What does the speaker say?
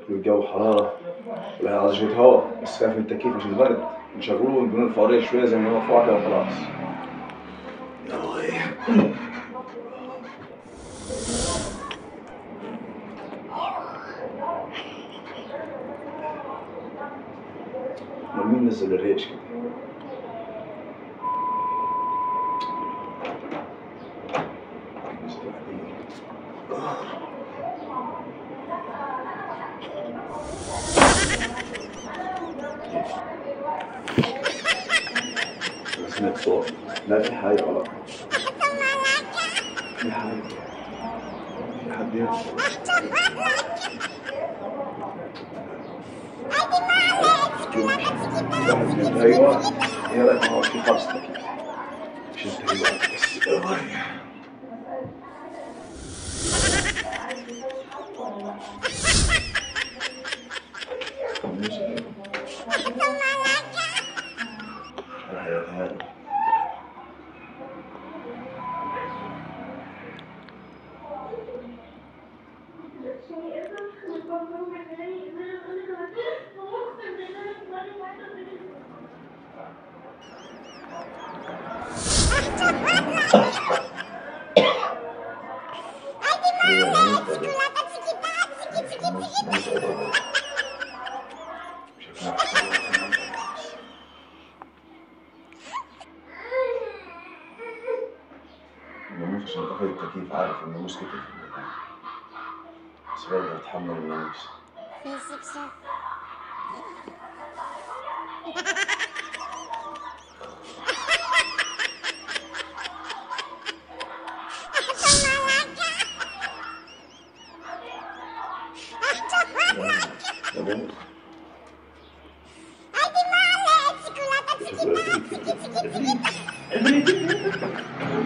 والجو حرارة ولا عايز شوية هوا بس خايف من التكييف عشان البرد نشغله ونبنوا الفوارية شوية زي ما هو مرفوع كده وخلاص يلا امال مين نزل الريش كده؟ سمعت صوت لا في حاجة غلط في حاجة في حد يدخل واحد من ايوه يا ريت ما هو في خمس تكييف شلت ايوه بس يلا. ماشي. هذا هذا الناموس عشان تاخد التكييف عارف الناموس كتير في المكان بس برضه هتحمل الناموس ده بوم. شوكولاتة.